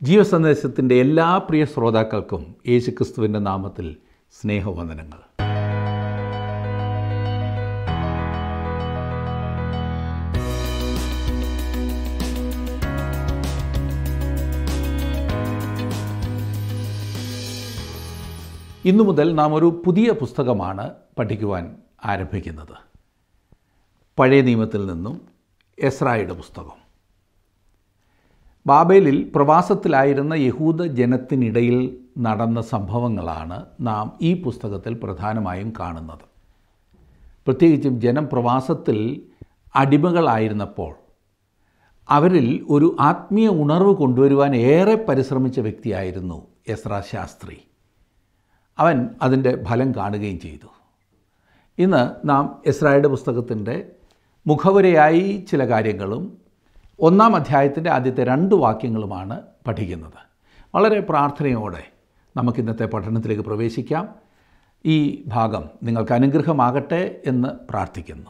ജീവസന്ദേശത്തിൻ്റെ എല്ലാ പ്രിയ ശ്രോതാക്കൾക്കും യേശുക്രിസ്തുവിൻ്റെ നാമത്തിൽ സ്നേഹവന്ദനങ്ങൾ ഇന്നു മുതൽ നാം ഒരു പുതിയ പുസ്തകമാണ് പഠിക്കുവാൻ ആരംഭിക്കുന്നത് പഴയ നിയമത്തിൽ നിന്നും എസ്രായുടെ പുസ്തകം ബാബേലിൽ പ്രവാസത്തിലായിരുന്ന യഹൂദ ജനത്തിനിടയിൽ നടന്ന സംഭവങ്ങളാണ് നാം ഈ പുസ്തകത്തിൽ പ്രധാനമായും കാണുന്നത് പ്രത്യേകിച്ചും ജനം പ്രവാസത്തിൽ അടിമകളായിരുന്നപ്പോൾ അവരിൽ ഒരു ആത്മീയ ഉണർവ് കൊണ്ടുവരുവാൻ ഏറെ പരിശ്രമിച്ച വ്യക്തിയായിരുന്നു എസ്ര ശാസ്ത്രി അവൻ അതിൻ്റെ ഫലം കാണുകയും ചെയ്തു ഇന്ന് നാം എസ്രായുടെ പുസ്തകത്തിൻ്റെ മുഖവരയായി ചില കാര്യങ്ങളും ഒന്നാം അധ്യായത്തിൻ്റെ ആദ്യത്തെ രണ്ട് വാക്യങ്ങളുമാണ് പഠിക്കുന്നത് വളരെ പ്രാർത്ഥനയോടെ നമുക്കിന്നത്തെ പഠനത്തിലേക്ക് പ്രവേശിക്കാം ഈ ഭാഗം നിങ്ങൾക്ക് അനുഗ്രഹമാകട്ടെ എന്ന് പ്രാർത്ഥിക്കുന്നു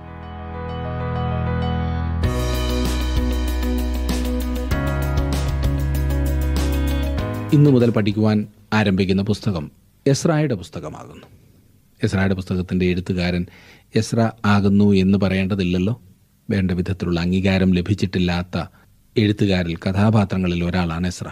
ഇന്നു മുതൽ പഠിക്കുവാൻ ആരംഭിക്കുന്ന പുസ്തകം എസ്രായുടെ പുസ്തകമാകുന്നു എസ്രായുടെ പുസ്തകത്തിൻ്റെ എഴുത്തുകാരൻ എസ്ര ആകുന്നു എന്ന് പറയേണ്ടതില്ലല്ലോ വേണ്ട വിധത്തിലുള്ള അംഗീകാരം ലഭിച്ചിട്ടില്ലാത്ത എഴുത്തുകാരിൽ കഥാപാത്രങ്ങളിൽ ഒരാളാണ് എസ്ര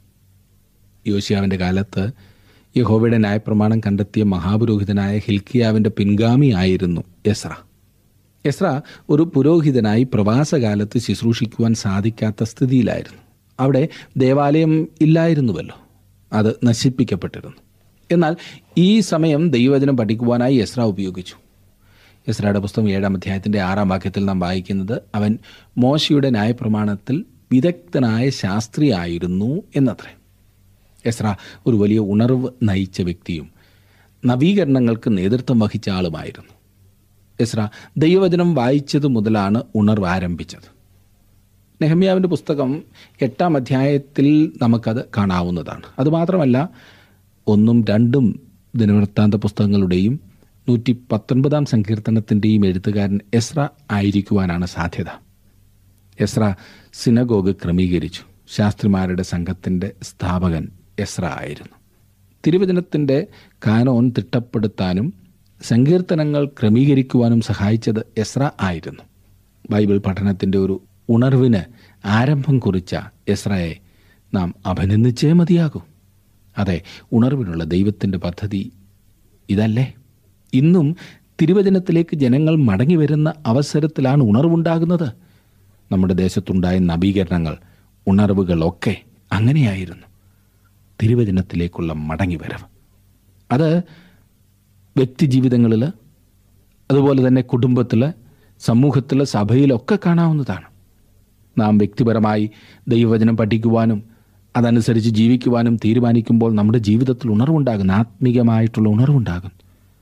യോശിയാവിൻ്റെ കാലത്ത് യഹോവയുടെ ന്യായപ്രമാണം കണ്ടെത്തിയ മഹാപുരോഹിതനായ ഹിൽക്കിയാവിൻ്റെ പിൻഗാമിയായിരുന്നു എസ്ര എസ്ര ഒരു പുരോഹിതനായി പ്രവാസകാലത്ത് ശുശ്രൂഷിക്കുവാൻ സാധിക്കാത്ത സ്ഥിതിയിലായിരുന്നു അവിടെ ദേവാലയം ഇല്ലായിരുന്നുവല്ലോ അത് നശിപ്പിക്കപ്പെട്ടിരുന്നു എന്നാൽ ഈ സമയം ദൈവവചനം പഠിക്കുവാനായി എസ്ര ഉപയോഗിച്ചു എസ്രയുടെ പുസ്തകം ഏഴാം അധ്യായത്തിൻ്റെ ആറാം വാക്യത്തിൽ നാം വായിക്കുന്നത് അവൻ മോശയുടെ ന്യായപ്രമാണത്തിൽ വിദഗ്ധനായ ശാസ്ത്രിയായിരുന്നു എന്നത്രേ എസ്ര ഒരു വലിയ ഉണർവ് നയിച്ച വ്യക്തിയും നവീകരണങ്ങൾക്ക് നേതൃത്വം വഹിച്ച ആളുമായിരുന്നു എസ്ര ദൈവവചനം വായിച്ചത് മുതലാണ് ഉണർവ് ആരംഭിച്ചത് നെഹമ്യാവിൻ്റെ പുസ്തകം എട്ടാം അധ്യായത്തിൽ നമുക്കത് കാണാവുന്നതാണ് അതുമാത്രമല്ല ഒന്നും രണ്ടും ദിനവൃത്താന്ത പുസ്തകങ്ങളുടെയും നൂറ്റി പത്തൊൻപതാം സങ്കീർത്തനത്തിൻ്റെയും എഴുത്തുകാരൻ എസ്ര ആയിരിക്കുവാനാണ് സാധ്യത എസ്ര സിനഗോഗ് ക്രമീകരിച്ചു ശാസ്ത്രിമാരുടെ സംഘത്തിൻ്റെ സ്ഥാപകൻ എസ്ര ആയിരുന്നു തിരുവചനത്തിൻ്റെ കാനോൻ തിട്ടപ്പെടുത്താനും സങ്കീർത്തനങ്ങൾ ക്രമീകരിക്കുവാനും സഹായിച്ചത് എസ്ര ആയിരുന്നു ബൈബിൾ പഠനത്തിൻ്റെ ഒരു ഉണർവിന് ആരംഭം കുറിച്ച എസ്രയെ നാം അഭിനന്ദിച്ചേ മതിയാകൂ അതെ ഉണർവിനുള്ള ദൈവത്തിൻ്റെ പദ്ധതി ഇതല്ലേ ഇന്നും തിരുവചനത്തിലേക്ക് ജനങ്ങൾ മടങ്ങി വരുന്ന അവസരത്തിലാണ് ഉണർവുണ്ടാകുന്നത് നമ്മുടെ ദേശത്തുണ്ടായ നവീകരണങ്ങൾ ഉണർവുകളൊക്കെ അങ്ങനെയായിരുന്നു തിരുവചനത്തിലേക്കുള്ള മടങ്ങിവരവ് അത് വ്യക്തിജീവിതങ്ങളിൽ അതുപോലെ തന്നെ കുടുംബത്തിൽ സമൂഹത്തിൽ സഭയിലൊക്കെ കാണാവുന്നതാണ് നാം വ്യക്തിപരമായി ദൈവവചനം പഠിക്കുവാനും അതനുസരിച്ച് ജീവിക്കുവാനും തീരുമാനിക്കുമ്പോൾ നമ്മുടെ ജീവിതത്തിൽ ഉണർവുണ്ടാകും ആത്മീയമായിട്ടുള്ള ഉണർവുണ്ടാകും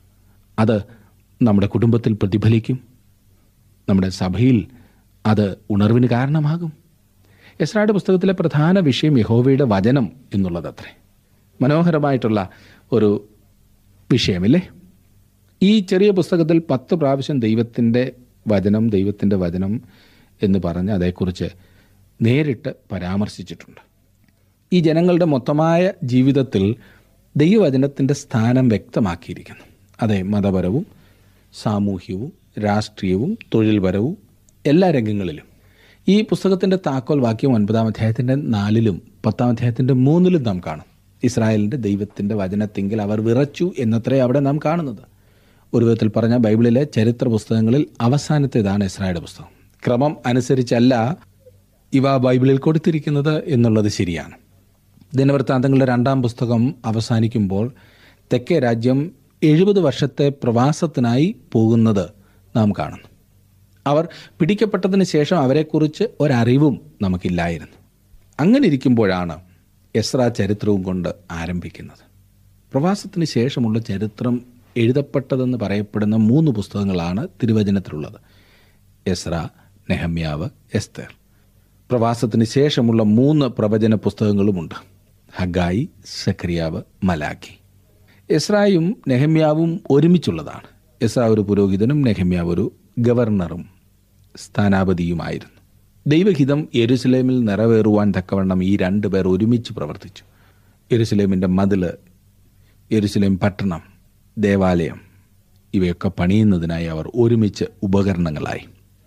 അത് നമ്മുടെ കുടുംബത്തിൽ പ്രതിഫലിക്കും നമ്മുടെ സഭയിൽ അത് ഉണർവിന് കാരണമാകും എസ്രായുടെ പുസ്തകത്തിലെ പ്രധാന വിഷയം യഹോവയുടെ വചനം എന്നുള്ളതത്രേ മനോഹരമായിട്ടുള്ള ഒരു വിഷയമില്ലേ ഈ ചെറിയ പുസ്തകത്തിൽ പത്ത് പ്രാവശ്യം ദൈവത്തിൻ്റെ വചനം ദൈവത്തിൻ്റെ വചനം എന്ന് പറഞ്ഞ് അതേക്കുറിച്ച് നേരിട്ട് പരാമർശിച്ചിട്ടുണ്ട് ഈ ജനങ്ങളുടെ മൊത്തമായ ജീവിതത്തിൽ ദൈവവചനത്തിൻ്റെ സ്ഥാനം വ്യക്തമാക്കിയിരിക്കുന്നു അതെ മതപരവും സാമൂഹ്യവും രാഷ്ട്രീയവും തൊഴിൽപരവും എല്ലാ രംഗങ്ങളിലും ഈ പുസ്തകത്തിൻ്റെ താക്കോൽ വാക്യം ഒൻപതാം അധ്യായത്തിൻ്റെ നാലിലും പത്താം അധ്യായത്തിൻ്റെ മൂന്നിലും നാം കാണും ഇസ്രായേലിൻ്റെ ദൈവത്തിൻ്റെ വചനത്തെങ്കിൽ അവർ വിറച്ചു എന്നത്രേ അവിടെ നാം കാണുന്നത് ഒരു വിധത്തിൽ പറഞ്ഞ ബൈബിളിലെ ചരിത്ര പുസ്തകങ്ങളിൽ അവസാനത്തേതാണ് ഇസ്രായേലിൻ്റെ പുസ്തകം ക്രമം അനുസരിച്ചല്ല ഇവ ബൈബിളിൽ കൊടുത്തിരിക്കുന്നത് എന്നുള്ളത് ശരിയാണ് ദിനവൃത്താന്തങ്ങളുടെ രണ്ടാം പുസ്തകം അവസാനിക്കുമ്പോൾ തെക്കേ രാജ്യം എഴുപത് വർഷത്തെ പ്രവാസത്തിനായി പോകുന്നത് നാം കാണുന്നു അവർ പിടിക്കപ്പെട്ടതിന് ശേഷം അവരെക്കുറിച്ച് ഒരറിവും നമുക്കില്ലായിരുന്നു അങ്ങനെ ഇരിക്കുമ്പോഴാണ് എസ്ര ചരിത്രവും കൊണ്ട് ആരംഭിക്കുന്നത് പ്രവാസത്തിന് ശേഷമുള്ള ചരിത്രം എഴുതപ്പെട്ടതെന്ന് പറയപ്പെടുന്ന മൂന്ന് പുസ്തകങ്ങളാണ് തിരുവചനത്തിലുള്ളത് എസ്ര നെഹമ്യാവ് എസ്തേർ പ്രവാസത്തിന് ശേഷമുള്ള മൂന്ന് പ്രവചന പുസ്തകങ്ങളുമുണ്ട് ഹഗായി സക്രിയാവ് മലാക്കി എസ്രായും നെഹമ്യാവും ഒരുമിച്ചുള്ളതാണ് എസ്ര ഒരു പുരോഹിതനും നെഹമ്യാവ് ഒരു ഗവർണറും സ്ഥാനാപതിയുമായിരുന്നു ദൈവഹിതം യെരുസലേമിൽ നിറവേറുവാൻ തക്കവണ്ണം ഈ രണ്ടു പേർ ഒരുമിച്ച് പ്രവർത്തിച്ചു യെരുസലേമിൻ്റെ മതില് യെരുസലേം പട്ടണം ദേവാലയം ഇവയൊക്കെ പണിയുന്നതിനായി അവർ ഒരുമിച്ച് ഉപകരണങ്ങളായി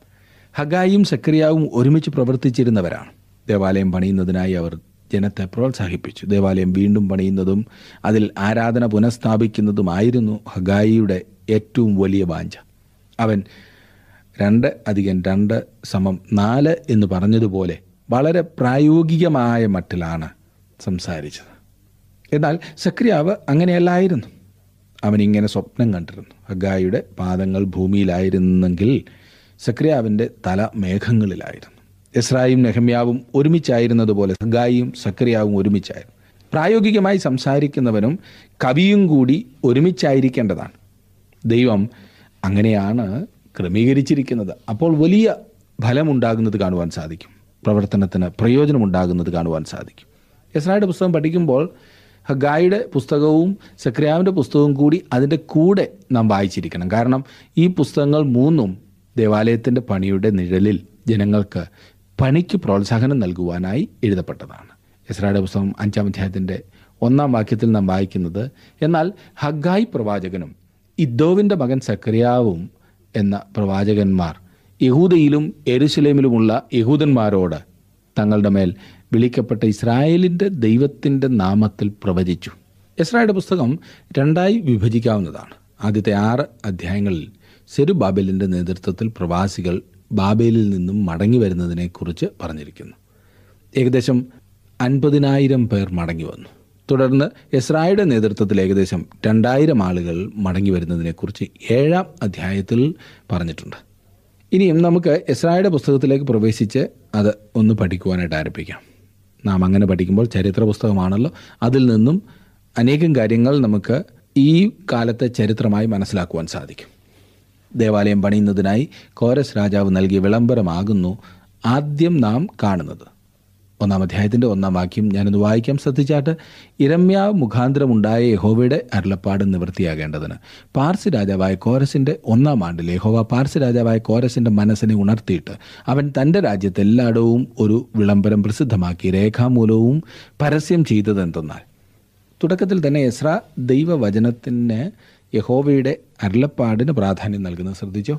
ഹഗായും സക്രിയാവും ഒരുമിച്ച് പ്രവർത്തിച്ചിരുന്നവരാണ് ദേവാലയം പണിയുന്നതിനായി അവർ ജനത്തെ പ്രോത്സാഹിപ്പിച്ചു ദേവാലയം വീണ്ടും പണിയുന്നതും അതിൽ ആരാധന പുനഃസ്ഥാപിക്കുന്നതുമായിരുന്നു ഹഗായിയുടെ ഏറ്റവും വലിയ വാഞ്ച അവൻ രണ്ട് അധികം രണ്ട് സമം നാല് എന്ന് പറഞ്ഞതുപോലെ വളരെ പ്രായോഗികമായ മട്ടിലാണ് സംസാരിച്ചത് എന്നാൽ സക്രിയാവ് അങ്ങനെയല്ലായിരുന്നു അവനിങ്ങനെ സ്വപ്നം കണ്ടിരുന്നു ഹഗായിയുടെ പാദങ്ങൾ ഭൂമിയിലായിരുന്നെങ്കിൽ സക്രിയാവിൻ്റെ തല മേഘങ്ങളിലായിരുന്നു എസ്രായും നെഹമ്യാവും ഒരുമിച്ചായിരുന്നതുപോലെ ഹഗായിയും സക്രിയാവും ഒരുമിച്ചായിരുന്നു പ്രായോഗികമായി സംസാരിക്കുന്നവനും കവിയും കൂടി ഒരുമിച്ചായിരിക്കേണ്ടതാണ് ദൈവം അങ്ങനെയാണ് ക്രമീകരിച്ചിരിക്കുന്നത് അപ്പോൾ വലിയ ഫലമുണ്ടാകുന്നത് കാണുവാൻ സാധിക്കും പ്രവർത്തനത്തിന് പ്രയോജനമുണ്ടാകുന്നത് കാണുവാൻ സാധിക്കും എസ്രായുടെ പുസ്തകം പഠിക്കുമ്പോൾ ഹഗായിയുടെ പുസ്തകവും സക്രിയാവിൻ്റെ പുസ്തകവും കൂടി അതിൻ്റെ കൂടെ നാം വായിച്ചിരിക്കണം കാരണം ഈ പുസ്തകങ്ങൾ മൂന്നും ദേവാലയത്തിൻ്റെ പണിയുടെ നിഴലിൽ ജനങ്ങൾക്ക് പണിക്ക് പ്രോത്സാഹനം നൽകുവാനായി എഴുതപ്പെട്ടതാണ് എസ്രായുടെ പുസ്തകം അഞ്ചാം അധ്യായത്തിൻ്റെ ഒന്നാം വാക്യത്തിൽ നാം വായിക്കുന്നത് എന്നാൽ ഹഗായി പ്രവാചകനും ഇദ്ദോവിൻ്റെ മകൻ സക്രിയാവും എന്ന പ്രവാചകന്മാർ യഹൂദയിലും എരുസലേമിലുമുള്ള യഹൂദന്മാരോട് തങ്ങളുടെ മേൽ വിളിക്കപ്പെട്ട ഇസ്രായേലിൻ്റെ ദൈവത്തിൻ്റെ നാമത്തിൽ പ്രവചിച്ചു ഇസ്രായേലിൻ്റെ പുസ്തകം രണ്ടായി വിഭജിക്കാവുന്നതാണ് ആദ്യത്തെ ആറ് അധ്യായങ്ങളിൽ സെരു ബാബേലിൻ്റെ നേതൃത്വത്തിൽ പ്രവാസികൾ ബാബേലിൽ നിന്നും മടങ്ങി വരുന്നതിനെക്കുറിച്ച് പറഞ്ഞിരിക്കുന്നു ഏകദേശം അൻപതിനായിരം പേർ മടങ്ങി വന്നു തുടർന്ന് എസ്രായുടെ നേതൃത്വത്തിൽ ഏകദേശം രണ്ടായിരം ആളുകൾ മടങ്ങി വരുന്നതിനെക്കുറിച്ച് ഏഴാം അധ്യായത്തിൽ പറഞ്ഞിട്ടുണ്ട് ഇനിയും നമുക്ക് എസ്രായുടെ പുസ്തകത്തിലേക്ക് പ്രവേശിച്ച് അത് ഒന്ന് പഠിക്കുവാനായിട്ട് ആരംഭിക്കാം നാം അങ്ങനെ പഠിക്കുമ്പോൾ ചരിത്ര പുസ്തകമാണല്ലോ അതിൽ നിന്നും അനേകം കാര്യങ്ങൾ നമുക്ക് ഈ കാലത്തെ ചരിത്രമായി മനസ്സിലാക്കുവാൻ സാധിക്കും ദേവാലയം പണിയുന്നതിനായി കോരസ് രാജാവ് നൽകിയ വിളംബരമാകുന്നു ആദ്യം നാം കാണുന്നത് ഒന്നാം അധ്യായത്തിൻ്റെ ഒന്നാം വാക്യം ഞാനൊന്ന് വായിക്കാം ശ്രദ്ധിച്ചാട്ട് ഇരമ്യ മുഖാന്തരമുണ്ടായ യഹോവയുടെ അരുളപ്പാട് നിവൃത്തിയാകേണ്ടതിന് പാർസി രാജാവായ കോരസിൻ്റെ ഒന്നാം ആണ്ടിൽ യഹോവ പാർസി രാജാവായ കോരസിൻ്റെ മനസ്സിനെ ഉണർത്തിയിട്ട് അവൻ തൻ്റെ രാജ്യത്ത് എല്ലായിടവും ഒരു വിളംബരം പ്രസിദ്ധമാക്കി രേഖാമൂലവും പരസ്യം ചെയ്തതെന്തെന്നാൽ തുടക്കത്തിൽ തന്നെ എസ്ര ദൈവവചനത്തിന് യഹോവയുടെ അരുളപ്പാടിന് പ്രാധാന്യം നൽകുന്നത് ശ്രദ്ധിച്ചോ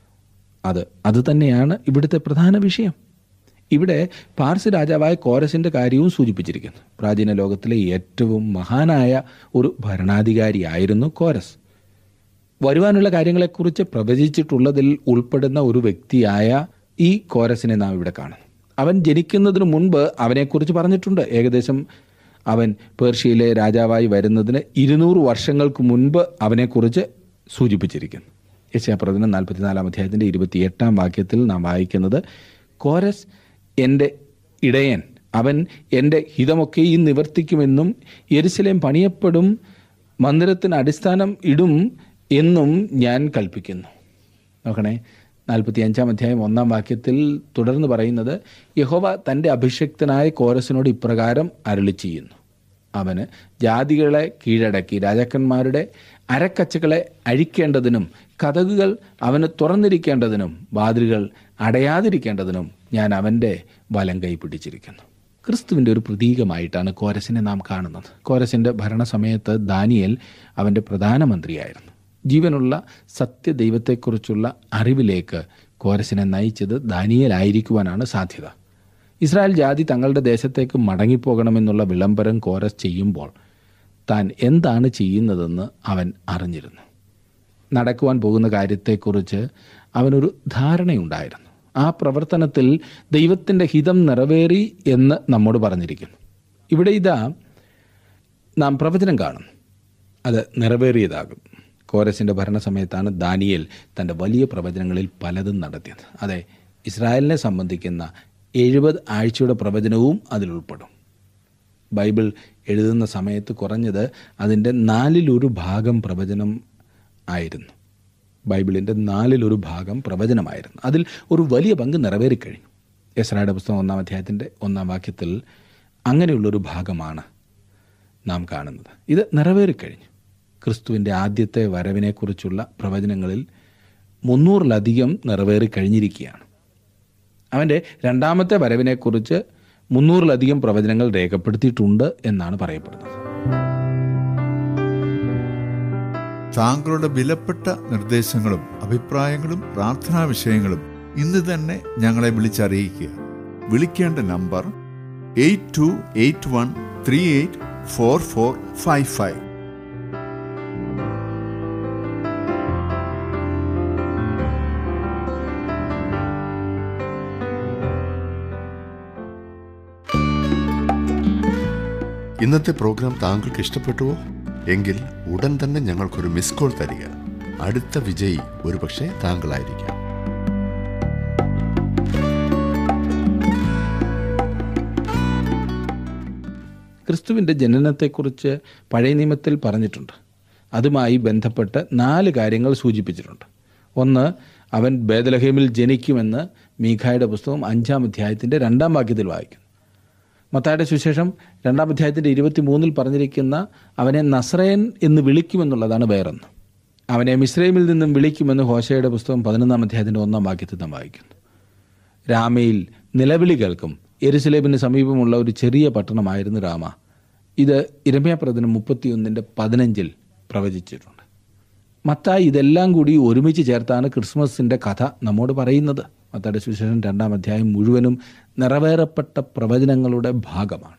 അത് അത് തന്നെയാണ് ഇവിടുത്തെ പ്രധാന വിഷയം ഇവിടെ പാർസി രാജാവായ കോരസിൻ്റെ കാര്യവും സൂചിപ്പിച്ചിരിക്കുന്നു പ്രാചീന ലോകത്തിലെ ഏറ്റവും മഹാനായ ഒരു ഭരണാധികാരിയായിരുന്നു കോരസ് വരുവാനുള്ള കാര്യങ്ങളെക്കുറിച്ച് പ്രവചിച്ചിട്ടുള്ളതിൽ ഉൾപ്പെടുന്ന ഒരു വ്യക്തിയായ ഈ കോരസിനെ നാം ഇവിടെ കാണുന്നു അവൻ ജനിക്കുന്നതിന് മുൻപ് അവനെക്കുറിച്ച് പറഞ്ഞിട്ടുണ്ട് ഏകദേശം അവൻ പേർഷ്യയിലെ രാജാവായി വരുന്നതിന് ഇരുന്നൂറ് വർഷങ്ങൾക്ക് മുൻപ് അവനെക്കുറിച്ച് സൂചിപ്പിച്ചിരിക്കുന്നു യശാപ്രവചനം നാൽപ്പത്തിനാലാം അധ്യായത്തിൻ്റെ ഇരുപത്തിയെട്ടാം വാക്യത്തിൽ നാം വായിക്കുന്നത് കോരസ് എൻ്റെ ഇടയൻ അവൻ എൻ്റെ ഹിതമൊക്കെയും നിവർത്തിക്കുമെന്നും യെരുസലേം പണിയപ്പെടും മന്ദിരത്തിന് അടിസ്ഥാനം ഇടും എന്നും ഞാൻ കൽപ്പിക്കുന്നു നോക്കണേ നാൽപ്പത്തി അഞ്ചാം അധ്യായം ഒന്നാം വാക്യത്തിൽ തുടർന്ന് പറയുന്നത് യഹോവ തൻ്റെ അഭിഷക്തനായ കോരസിനോട് ഇപ്രകാരം അരളി ചെയ്യുന്നു അവന് ജാതികളെ കീഴടക്കി രാജാക്കന്മാരുടെ അരക്കച്ചകളെ അഴിക്കേണ്ടതിനും കഥകുകൾ അവന് തുറന്നിരിക്കേണ്ടതിനും വാതിലുകൾ അടയാതിരിക്കേണ്ടതിനും ഞാൻ അവൻ്റെ വലം കൈ പിടിച്ചിരിക്കുന്നു ക്രിസ്തുവിൻ്റെ ഒരു പ്രതീകമായിട്ടാണ് കോരസിനെ നാം കാണുന്നത് കോരസിൻ്റെ ഭരണസമയത്ത് ദാനിയേൽ അവൻ്റെ പ്രധാനമന്ത്രിയായിരുന്നു ജീവനുള്ള സത്യദൈവത്തെക്കുറിച്ചുള്ള അറിവിലേക്ക് കോരസിനെ നയിച്ചത് ദാനിയേലായിരിക്കുവാനാണ് സാധ്യത ഇസ്രായേൽ ജാതി തങ്ങളുടെ ദേശത്തേക്ക് മടങ്ങിപ്പോകണമെന്നുള്ള വിളംബരം കോരസ് ചെയ്യുമ്പോൾ താൻ എന്താണ് ചെയ്യുന്നതെന്ന് അവൻ അറിഞ്ഞിരുന്നു നടക്കുവാൻ പോകുന്ന കാര്യത്തെക്കുറിച്ച് അവനൊരു ധാരണയുണ്ടായിരുന്നു ആ പ്രവർത്തനത്തിൽ ദൈവത്തിൻ്റെ ഹിതം നിറവേറി എന്ന് നമ്മോട് പറഞ്ഞിരിക്കുന്നു ഇവിടെ ഇതാ നാം പ്രവചനം കാണും അത് നിറവേറിയതാകും കോരസിൻ്റെ ഭരണസമയത്താണ് ദാനിയേൽ തൻ്റെ വലിയ പ്രവചനങ്ങളിൽ പലതും നടത്തിയത് അതെ ഇസ്രായേലിനെ സംബന്ധിക്കുന്ന എഴുപത് ആഴ്ചയുടെ പ്രവചനവും അതിൽ ഉൾപ്പെടും ബൈബിൾ എഴുതുന്ന സമയത്ത് കുറഞ്ഞത് അതിൻ്റെ നാലിലൊരു ഭാഗം പ്രവചനം ആയിരുന്നു ബൈബിളിൻ്റെ നാലിലൊരു ഭാഗം പ്രവചനമായിരുന്നു അതിൽ ഒരു വലിയ പങ്ക് നിറവേറിക്കഴിഞ്ഞു എസ്രായുടെ പുസ്തകം ഒന്നാം അധ്യായത്തിൻ്റെ ഒന്നാം വാക്യത്തിൽ അങ്ങനെയുള്ളൊരു ഭാഗമാണ് നാം കാണുന്നത് ഇത് നിറവേറിക്കഴിഞ്ഞു ക്രിസ്തുവിൻ്റെ ആദ്യത്തെ വരവിനെക്കുറിച്ചുള്ള പ്രവചനങ്ങളിൽ മുന്നൂറിലധികം നിറവേറിക്കഴിഞ്ഞിരിക്കുകയാണ് അവൻ്റെ രണ്ടാമത്തെ വരവിനെക്കുറിച്ച് മുന്നൂറിലധികം പ്രവചനങ്ങൾ രേഖപ്പെടുത്തിയിട്ടുണ്ട് എന്നാണ് പറയപ്പെടുന്നത് താങ്കളുടെ വിലപ്പെട്ട നിർദ്ദേശങ്ങളും അഭിപ്രായങ്ങളും പ്രാർത്ഥനാ വിഷയങ്ങളും ഇന്ന് തന്നെ ഞങ്ങളെ വിളിച്ചറിയിക്കുക വിളിക്കേണ്ട number eight two eight one three eight four four five five ഇന്നത്തെ പ്രോഗ്രാം താങ്കൾക്ക് ഇഷ്ടപ്പെട്ടുവോ എങ്കിൽ ഉടൻ തന്നെ ഞങ്ങൾക്കൊരു മിസ് കോൾ തരിക അടുത്ത വിജയി ഒരുപക്ഷെ താങ്കളായിരിക്കാം ക്രിസ്തുവിൻ്റെ ജനനത്തെക്കുറിച്ച് പഴയ നിയമത്തിൽ പറഞ്ഞിട്ടുണ്ട് അതുമായി ബന്ധപ്പെട്ട് നാല് കാര്യങ്ങൾ സൂചിപ്പിച്ചിട്ടുണ്ട് ഒന്ന് അവൻ ബേദലഹേമിൽ ജനിക്കുമെന്ന് മീഖായുടെ പുസ്തകം അഞ്ചാം അധ്യായത്തിൻ്റെ രണ്ടാം വാക്യത്തിൽ വായിക്കുന്നു മത്തായുടെ സുശേഷം രണ്ടാം അധ്യായത്തിൻ്റെ ഇരുപത്തി മൂന്നിൽ പറഞ്ഞിരിക്കുന്ന അവനെ നസ്രയൻ എന്ന് വിളിക്കുമെന്നുള്ളതാണ് വേറൊന്ന് അവനെ മിശ്രൈമിൽ നിന്നും വിളിക്കുമെന്ന് ഹോശയുടെ പുസ്തകം പതിനൊന്നാം അധ്യായത്തിൻ്റെ ഒന്നാം വാക്യത്തിൽ നാം വായിക്കുന്നു രാമയിൽ നിലവിളി കേൾക്കും എരുസലേമിന് സമീപമുള്ള ഒരു ചെറിയ പട്ടണമായിരുന്നു രാമ ഇത് ഇരമ്യാപ്രദനം മുപ്പത്തിയൊന്നിൻ്റെ പതിനഞ്ചിൽ പ്രവചിച്ചിട്ടുണ്ട് മത്തായി ഇതെല്ലാം കൂടി ഒരുമിച്ച് ചേർത്താണ് ക്രിസ്മസിൻ്റെ കഥ നമ്മോട് പറയുന്നത് മത്തായുടെ സുവിശേഷം രണ്ടാം അധ്യായം മുഴുവനും നിറവേറപ്പെട്ട പ്രവചനങ്ങളുടെ ഭാഗമാണ്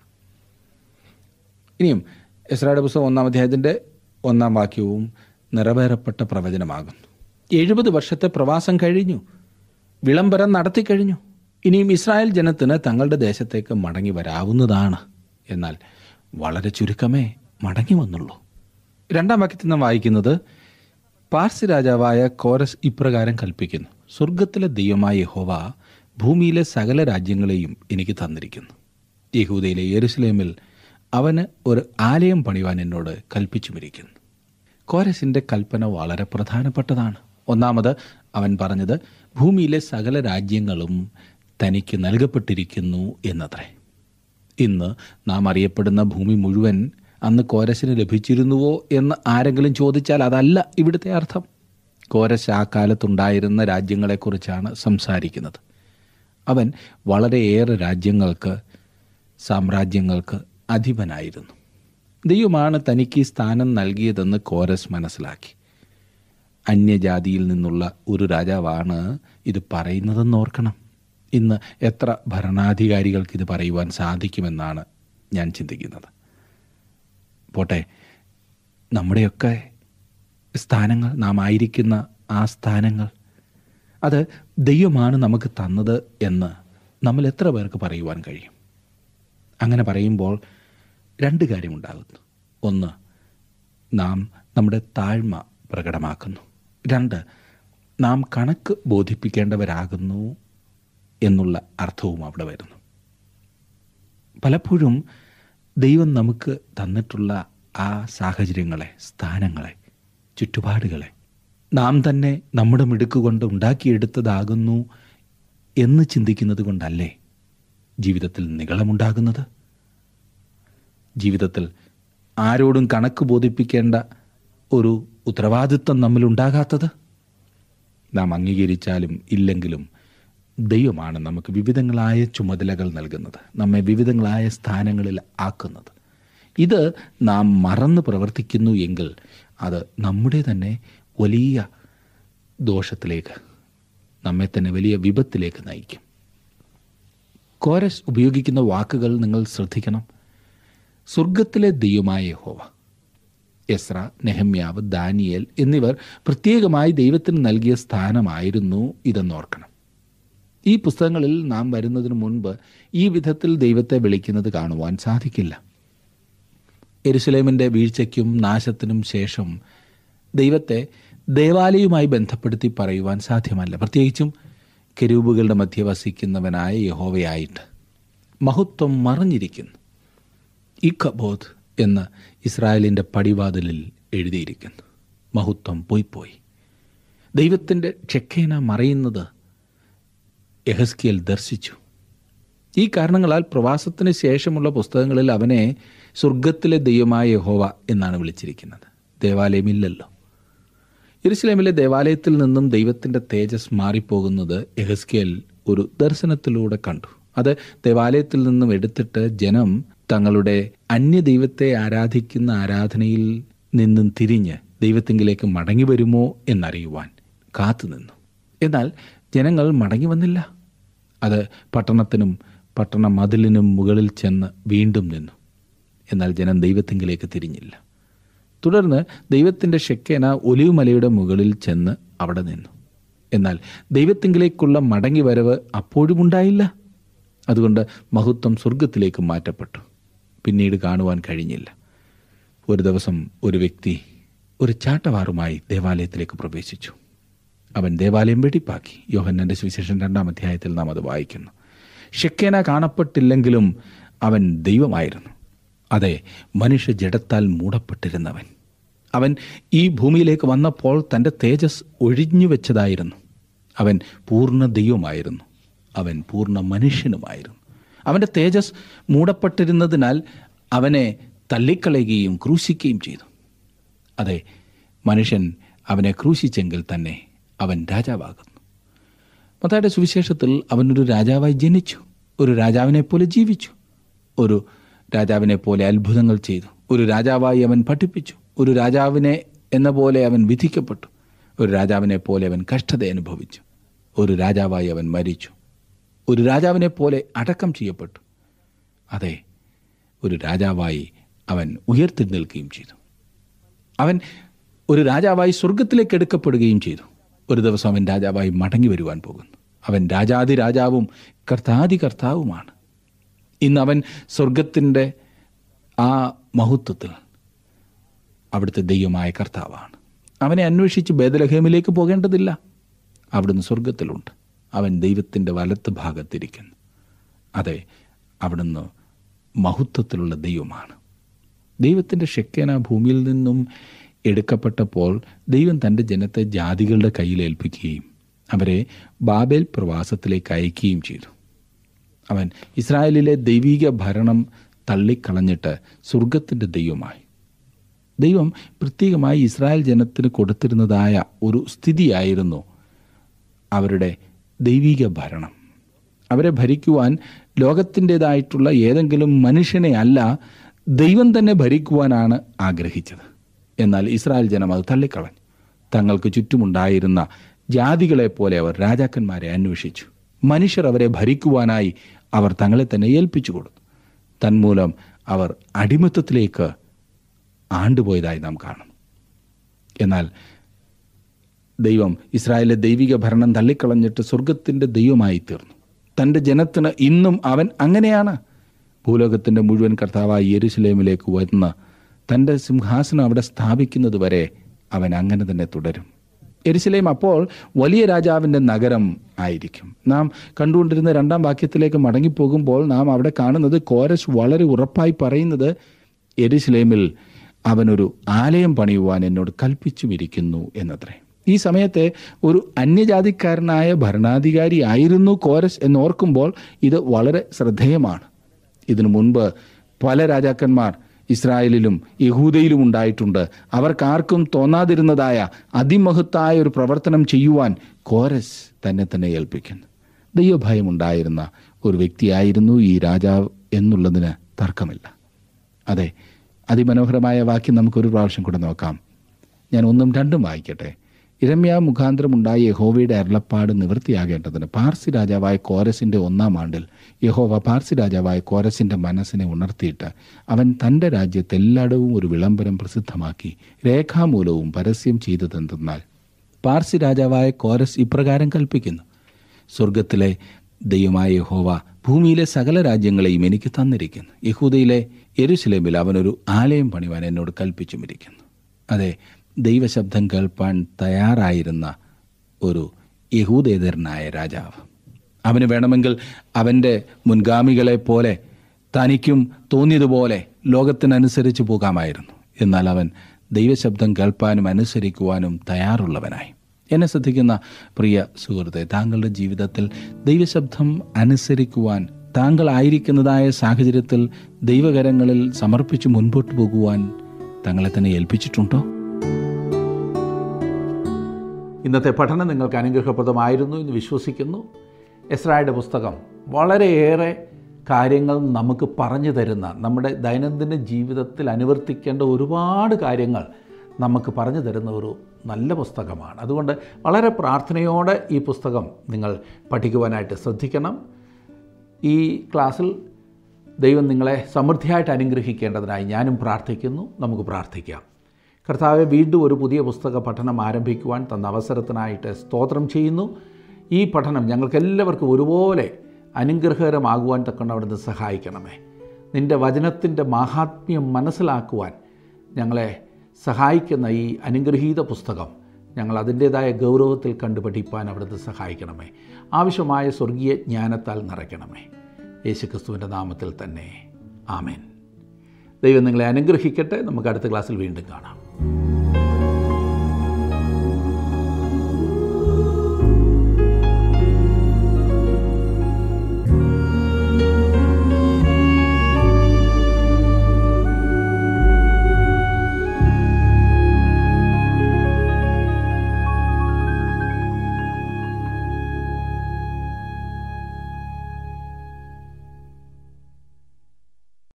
ഇനിയും എസ്രായുടെ പുസ്തകം ഒന്നാം അധ്യായത്തിൻ്റെ ഒന്നാം വാക്യവും നിറവേറപ്പെട്ട പ്രവചനമാകുന്നു എഴുപത് വർഷത്തെ പ്രവാസം കഴിഞ്ഞു വിളംബരം നടത്തിക്കഴിഞ്ഞു ഇനിയും ഇസ്രായേൽ ജനത്തിന് തങ്ങളുടെ ദേശത്തേക്ക് മടങ്ങി വരാവുന്നതാണ് എന്നാൽ വളരെ ചുരുക്കമേ മടങ്ങി വന്നുള്ളൂ രണ്ടാം വാക്യത്തിൽ നാം വായിക്കുന്നത് പാർസി രാജാവായ കോരസ് ഇപ്രകാരം കൽപ്പിക്കുന്നു സ്വർഗത്തിലെ ദൈവമായ യഹോവ ഭൂമിയിലെ സകല രാജ്യങ്ങളെയും എനിക്ക് തന്നിരിക്കുന്നു യഹൂദയിലെ യെരുസലേമിൽ അവന് ഒരു ആലയം പണിവാൻ എന്നോട് കൽപ്പിച്ചുമിരിക്കുന്നു കോരസിൻ്റെ കൽപ്പന വളരെ പ്രധാനപ്പെട്ടതാണ് ഒന്നാമത് അവൻ പറഞ്ഞത് ഭൂമിയിലെ സകല രാജ്യങ്ങളും തനിക്ക് നൽകപ്പെട്ടിരിക്കുന്നു എന്നത്രേ ഇന്ന് നാം അറിയപ്പെടുന്ന ഭൂമി മുഴുവൻ അന്ന് കോരസിന് ലഭിച്ചിരുന്നുവോ എന്ന് ആരെങ്കിലും ചോദിച്ചാൽ അതല്ല ഇവിടുത്തെ അർത്ഥം കോരസ് ആ കാലത്തുണ്ടായിരുന്ന രാജ്യങ്ങളെക്കുറിച്ചാണ് സംസാരിക്കുന്നത് അവൻ വളരെയേറെ രാജ്യങ്ങൾക്ക് സാമ്രാജ്യങ്ങൾക്ക് അധിപനായിരുന്നു ദൈവമാണ് തനിക്ക് ഈ സ്ഥാനം നൽകിയതെന്ന് കോരസ് മനസ്സിലാക്കി അന്യജാതിയിൽ നിന്നുള്ള ഒരു രാജാവാണ് ഇത് പറയുന്നതെന്ന് ഓർക്കണം ഇന്ന് എത്ര ഭരണാധികാരികൾക്ക് ഇത് പറയുവാൻ സാധിക്കുമെന്നാണ് ഞാൻ ചിന്തിക്കുന്നത് പോട്ടെ നമ്മുടെയൊക്കെ സ്ഥാനങ്ങൾ നാം ആയിരിക്കുന്ന ആ സ്ഥാനങ്ങൾ അത് ദൈവമാണ് നമുക്ക് തന്നത് എന്ന് നമ്മൾ എത്ര പേർക്ക് പറയുവാൻ കഴിയും അങ്ങനെ പറയുമ്പോൾ രണ്ട് കാര്യമുണ്ടാകുന്നു ഒന്ന് നാം നമ്മുടെ താഴ്മ പ്രകടമാക്കുന്നു രണ്ട് നാം കണക്ക് ബോധിപ്പിക്കേണ്ടവരാകുന്നു എന്നുള്ള അർത്ഥവും അവിടെ വരുന്നു പലപ്പോഴും ദൈവം നമുക്ക് തന്നിട്ടുള്ള ആ സാഹചര്യങ്ങളെ സ്ഥാനങ്ങളെ ചുറ്റുപാടുകളെ നാം തന്നെ നമ്മുടെ മിടുക്കുകൊണ്ട് ഉണ്ടാക്കിയെടുത്തതാകുന്നു എന്ന് ചിന്തിക്കുന്നത് കൊണ്ടല്ലേ ജീവിതത്തിൽ നികളമുണ്ടാകുന്നത് ജീവിതത്തിൽ ആരോടും കണക്ക് ബോധിപ്പിക്കേണ്ട ഒരു ഉത്തരവാദിത്വം നമ്മിലുണ്ടാകാത്തത് നാം അംഗീകരിച്ചാലും ഇല്ലെങ്കിലും ദൈവമാണ് നമുക്ക് വിവിധങ്ങളായ ചുമതലകൾ നൽകുന്നത് നമ്മെ വിവിധങ്ങളായ സ്ഥാനങ്ങളിൽ ആക്കുന്നത് ഇത് നാം മറന്ന് പ്രവർത്തിക്കുന്നു എങ്കിൽ അത് നമ്മുടെ തന്നെ വലിയ ദോഷത്തിലേക്ക് നമ്മെ തന്നെ വലിയ വിപത്തിലേക്ക് നയിക്കും കോരസ് ഉപയോഗിക്കുന്ന വാക്കുകൾ നിങ്ങൾ ശ്രദ്ധിക്കണം സ്വർഗത്തിലെ ദൈവമായ യഹോവ എസ്ര നെഹമ്യാവ് ദാനിയേൽ എന്നിവർ പ്രത്യേകമായി ദൈവത്തിന് നൽകിയ സ്ഥാനമായിരുന്നു ഇതെന്നോർക്കണം ഈ പുസ്തകങ്ങളിൽ നാം വരുന്നതിന് മുൻപ് ഈ വിധത്തിൽ ദൈവത്തെ വിളിക്കുന്നത് കാണുവാൻ സാധിക്കില്ല എരുസലേമിൻ്റെ വീഴ്ചയ്ക്കും നാശത്തിനും ശേഷം ദൈവത്തെ ദേവാലയവുമായി ബന്ധപ്പെടുത്തി പറയുവാൻ സാധ്യമല്ല പ്രത്യേകിച്ചും കെരൂബുകളുടെ മധ്യ വസിക്കുന്നവനായ യഹോവയായിട്ട് മഹത്വം മറഞ്ഞിരിക്കുന്നു ഇഖബോധ് എന്ന് ഇസ്രായേലിൻ്റെ പടിവാതിലിൽ എഴുതിയിരിക്കുന്നു മഹത്വം പോയി പോയി ദൈവത്തിൻ്റെ ക്ഷക്കേന മറയുന്നത് യഹസ്കിയൽ ദർശിച്ചു ഈ കാരണങ്ങളാൽ പ്രവാസത്തിന് ശേഷമുള്ള പുസ്തകങ്ങളിൽ അവനെ സ്വർഗത്തിലെ ദൈവമായ യഹോവ എന്നാണ് വിളിച്ചിരിക്കുന്നത് ദേവാലയമില്ലല്ലോ യെരുസലേമിലെ ദേവാലയത്തിൽ നിന്നും ദൈവത്തിൻ്റെ തേജസ് മാറിപ്പോകുന്നത് യഹസ്കിയൽ ഒരു ദർശനത്തിലൂടെ കണ്ടു അത് ദേവാലയത്തിൽ നിന്നും എടുത്തിട്ട് ജനം തങ്ങളുടെ അന്യദൈവത്തെ ആരാധിക്കുന്ന ആരാധനയിൽ നിന്നും തിരിഞ്ഞ് ദൈവത്തെങ്കിലേക്ക് മടങ്ങി വരുമോ എന്നറിയുവാൻ കാത്തുനിന്നു എന്നാൽ ജനങ്ങൾ മടങ്ങി വന്നില്ല അത് പട്ടണത്തിനും പട്ടണ മതിലിനും മുകളിൽ ചെന്ന് വീണ്ടും നിന്നു എന്നാൽ ജനം ദൈവത്തെങ്കിലേക്ക് തിരിഞ്ഞില്ല തുടർന്ന് ദൈവത്തിൻ്റെ ഷെക്കേന ഒലിവുമലയുടെ മുകളിൽ ചെന്ന് അവിടെ നിന്നു എന്നാൽ ദൈവത്തെങ്കിലേക്കുള്ള മടങ്ങി വരവ് അപ്പോഴും ഉണ്ടായില്ല അതുകൊണ്ട് മഹത്വം സ്വർഗത്തിലേക്ക് മാറ്റപ്പെട്ടു പിന്നീട് കാണുവാൻ കഴിഞ്ഞില്ല ഒരു ദിവസം ഒരു വ്യക്തി ഒരു ചാട്ടവാറുമായി ദേവാലയത്തിലേക്ക് പ്രവേശിച്ചു അവൻ ദേവാലയം വെടിപ്പാക്കി യോഹന്നന്റെ സുവിശേഷം രണ്ടാം അധ്യായത്തിൽ നാം അത് വായിക്കുന്നു ഷെക്കേന കാണപ്പെട്ടില്ലെങ്കിലും അവൻ ദൈവമായിരുന്നു അതെ മനുഷ്യ ജഡത്താൽ മൂടപ്പെട്ടിരുന്നവൻ അവൻ ഈ ഭൂമിയിലേക്ക് വന്നപ്പോൾ തൻ്റെ തേജസ് ഒഴിഞ്ഞു വെച്ചതായിരുന്നു അവൻ പൂർണ്ണ ദൈവമായിരുന്നു അവൻ പൂർണ്ണ മനുഷ്യനുമായിരുന്നു അവൻ്റെ തേജസ് മൂടപ്പെട്ടിരുന്നതിനാൽ അവനെ തള്ളിക്കളയുകയും ക്രൂശിക്കുകയും ചെയ്തു അതെ മനുഷ്യൻ അവനെ ക്രൂശിച്ചെങ്കിൽ തന്നെ അവൻ രാജാവാകുന്നു മത്തായുടെ സുവിശേഷത്തിൽ അവനൊരു രാജാവായി ജനിച്ചു ഒരു രാജാവിനെ പോലെ ജീവിച്ചു ഒരു രാജാവിനെ പോലെ അത്ഭുതങ്ങൾ ചെയ്തു ഒരു രാജാവായി അവൻ പഠിപ്പിച്ചു ഒരു രാജാവിനെ എന്ന പോലെ അവൻ വിധിക്കപ്പെട്ടു ഒരു രാജാവിനെ പോലെ അവൻ കഷ്ടത അനുഭവിച്ചു ഒരു രാജാവായി അവൻ മരിച്ചു ഒരു രാജാവിനെ പോലെ അടക്കം ചെയ്യപ്പെട്ടു അതെ ഒരു രാജാവായി അവൻ ഉയർത്തെഴുന്നേൽക്കുകയും ചെയ്തു അവൻ ഒരു രാജാവായി സ്വർഗത്തിലേക്ക് എടുക്കപ്പെടുകയും ചെയ്തു ഒരു ദിവസം അവൻ രാജാവായി മടങ്ങി വരുവാൻ പോകുന്നു അവൻ രാജാതി രാജാവും കർത്താതി കർത്താവുമാണ് ഇന്ന് അവൻ സ്വർഗത്തിൻ്റെ ആ മഹത്വത്തിൽ അവിടുത്തെ ദൈവമായ കർത്താവാണ് അവനെ അന്വേഷിച്ച് ബേദലഹേമിലേക്ക് പോകേണ്ടതില്ല അവിടുന്ന് സ്വർഗത്തിലുണ്ട് അവൻ ദൈവത്തിൻ്റെ വലത്ത് ഭാഗത്തിരിക്കുന്നു അതെ അവിടുന്ന് മഹത്വത്തിലുള്ള ദൈവമാണ് ദൈവത്തിൻ്റെ ഷെക്കേന ഭൂമിയിൽ നിന്നും എടുക്കപ്പെട്ടപ്പോൾ ദൈവം തൻ്റെ ജനത്തെ ജാതികളുടെ കയ്യിൽ ഏൽപ്പിക്കുകയും അവരെ ബാബേൽ പ്രവാസത്തിലേക്ക് അയക്കുകയും ചെയ്തു അവൻ ഇസ്രായേലിലെ ദൈവിക ഭരണം തള്ളിക്കളഞ്ഞിട്ട് സ്വർഗത്തിൻ്റെ ദൈവമായി ദൈവം പ്രത്യേകമായി ഇസ്രായേൽ ജനത്തിന് കൊടുത്തിരുന്നതായ ഒരു സ്ഥിതിയായിരുന്നു അവരുടെ ദൈവിക ഭരണം അവരെ ഭരിക്കുവാൻ ലോകത്തിൻ്റെതായിട്ടുള്ള ഏതെങ്കിലും മനുഷ്യനെ അല്ല ദൈവം തന്നെ ഭരിക്കുവാനാണ് ആഗ്രഹിച്ചത് എന്നാൽ ഇസ്രായേൽ ജനം അത് തള്ളിക്കളഞ്ഞു തങ്ങൾക്ക് ചുറ്റുമുണ്ടായിരുന്ന ജാതികളെ പോലെ അവർ രാജാക്കന്മാരെ അന്വേഷിച്ചു മനുഷ്യർ അവരെ ഭരിക്കുവാനായി അവർ തങ്ങളെ തന്നെ ഏൽപ്പിച്ചു കൊടുത്തു തന്മൂലം അവർ അടിമത്തത്തിലേക്ക് ആണ്ടുപോയതായി നാം കാണും എന്നാൽ ദൈവം ഇസ്രായേലിലെ ദൈവിക ഭരണം തള്ളിക്കളഞ്ഞിട്ട് സ്വർഗത്തിൻ്റെ ദൈവമായി തീർന്നു തൻ്റെ ജനത്തിന് ഇന്നും അവൻ അങ്ങനെയാണ് ഭൂലോകത്തിൻ്റെ മുഴുവൻ കർത്താവായി യെരുസലേമിലേക്ക് വന്ന് തൻ്റെ സിംഹാസനം അവിടെ സ്ഥാപിക്കുന്നത് വരെ അവൻ അങ്ങനെ തന്നെ തുടരും എരുസലേം അപ്പോൾ വലിയ രാജാവിൻ്റെ നഗരം ആയിരിക്കും നാം കണ്ടുകൊണ്ടിരുന്ന രണ്ടാം വാക്യത്തിലേക്ക് മടങ്ങിപ്പോകുമ്പോൾ നാം അവിടെ കാണുന്നത് കോരസ് വളരെ ഉറപ്പായി പറയുന്നത് എരുസലേമിൽ അവനൊരു ആലയം പണിയുവാൻ എന്നോട് കൽപ്പിച്ചുമിരിക്കുന്നു എന്നത്രേ ഈ സമയത്തെ ഒരു അന്യജാതിക്കാരനായ ഭരണാധികാരി ആയിരുന്നു കോരസ് എന്നോർക്കുമ്പോൾ ഇത് വളരെ ശ്രദ്ധേയമാണ് ഇതിനു മുൻപ് പല രാജാക്കന്മാർ ഇസ്രായേലിലും യഹൂദയിലും ഉണ്ടായിട്ടുണ്ട് അവർക്കാർക്കും തോന്നാതിരുന്നതായ അതിമഹത്തായ ഒരു പ്രവർത്തനം ചെയ്യുവാൻ കോരസ് തന്നെ തന്നെ ഏൽപ്പിക്കുന്നു ദൈവഭയമുണ്ടായിരുന്ന ഒരു വ്യക്തിയായിരുന്നു ഈ രാജാവ് എന്നുള്ളതിന് തർക്കമില്ല അതെ അതിമനോഹരമായ വാക്യം നമുക്കൊരു പ്രാവശ്യം കൂടെ നോക്കാം ഞാൻ ഒന്നും രണ്ടും വായിക്കട്ടെ ഇരമ്യ മുഖാന്തരം ഉണ്ടായ യഹോവയുടെ അരുളപ്പാട് നിവൃത്തിയാകേണ്ടതിന് പാർസി രാജാവായ കോരസിന്റെ ഒന്നാം ആണ്ടിൽ യഹോവ പാർസി രാജാവായ കോരസിന്റെ മനസ്സിനെ ഉണർത്തിയിട്ട് അവൻ തൻ്റെ രാജ്യത്ത് എല്ലായിടവും ഒരു വിളംബരം പ്രസിദ്ധമാക്കി രേഖാമൂലവും പരസ്യം ചെയ്തതെന്തെന്നാൽ പാർസി രാജാവായ കോരസ് ഇപ്രകാരം കൽപ്പിക്കുന്നു സ്വർഗത്തിലെ ദൈവമായ യഹോവ ഭൂമിയിലെ സകല രാജ്യങ്ങളെയും എനിക്ക് തന്നിരിക്കുന്നു യഹൂദയിലെ യെരുസലേമിൽ അവനൊരു ആലയം പണിവാൻ എന്നോട് കൽപ്പിച്ചുമിരിക്കുന്നു അതെ ദൈവശബ്ദം കേൾപ്പാൻ തയ്യാറായിരുന്ന ഒരു യഹൂദേതരനായ രാജാവ് അവന് വേണമെങ്കിൽ അവൻ്റെ മുൻഗാമികളെ പോലെ തനിക്കും തോന്നിയതുപോലെ ലോകത്തിനനുസരിച്ച് പോകാമായിരുന്നു എന്നാൽ അവൻ ദൈവശബ്ദം കേൾപ്പാനും അനുസരിക്കുവാനും തയ്യാറുള്ളവനായി എന്നെ ശ്രദ്ധിക്കുന്ന പ്രിയ സുഹൃത്തെ താങ്കളുടെ ജീവിതത്തിൽ ദൈവശബ്ദം അനുസരിക്കുവാൻ താങ്കളായിരിക്കുന്നതായ സാഹചര്യത്തിൽ ദൈവകരങ്ങളിൽ സമർപ്പിച്ച് മുൻപോട്ട് പോകുവാൻ തങ്ങളെ തന്നെ ഏൽപ്പിച്ചിട്ടുണ്ടോ ഇന്നത്തെ പഠനം നിങ്ങൾക്ക് അനുഗ്രഹപ്രദമായിരുന്നു എന്ന് വിശ്വസിക്കുന്നു എസ്രായുടെ പുസ്തകം വളരെയേറെ കാര്യങ്ങൾ നമുക്ക് പറഞ്ഞു തരുന്ന നമ്മുടെ ദൈനംദിന ജീവിതത്തിൽ അനുവർത്തിക്കേണ്ട ഒരുപാട് കാര്യങ്ങൾ നമുക്ക് പറഞ്ഞു തരുന്ന ഒരു നല്ല പുസ്തകമാണ് അതുകൊണ്ട് വളരെ പ്രാർത്ഥനയോടെ ഈ പുസ്തകം നിങ്ങൾ പഠിക്കുവാനായിട്ട് ശ്രദ്ധിക്കണം ഈ ക്ലാസ്സിൽ ദൈവം നിങ്ങളെ സമൃദ്ധിയായിട്ട് അനുഗ്രഹിക്കേണ്ടതിനായി ഞാനും പ്രാർത്ഥിക്കുന്നു നമുക്ക് പ്രാർത്ഥിക്കാം കർത്താവെ വീണ്ടും ഒരു പുതിയ പുസ്തക പഠനം ആരംഭിക്കുവാൻ തന്ന അവസരത്തിനായിട്ട് സ്തോത്രം ചെയ്യുന്നു ഈ പഠനം ഞങ്ങൾക്കെല്ലാവർക്കും ഒരുപോലെ അനുഗ്രഹകരമാകുവാൻ തക്കൊണ്ട് അവിടുന്ന് സഹായിക്കണമേ നിൻ്റെ വചനത്തിൻ്റെ മാഹാത്മ്യം മനസ്സിലാക്കുവാൻ ഞങ്ങളെ സഹായിക്കുന്ന ഈ അനുഗ്രഹീത പുസ്തകം ഞങ്ങൾ അതിൻ്റേതായ ഗൗരവത്തിൽ കണ്ടുപഠിപ്പാൻ അവിടുന്ന് സഹായിക്കണമേ ആവശ്യമായ സ്വർഗീയ ജ്ഞാനത്താൽ നിറയ്ക്കണമേ യേശുക്രിസ്തുവിൻ്റെ നാമത്തിൽ തന്നെ ആമേൻ ദൈവം നിങ്ങളെ അനുഗ്രഹിക്കട്ടെ നമുക്ക് അടുത്ത ക്ലാസ്സിൽ വീണ്ടും കാണാം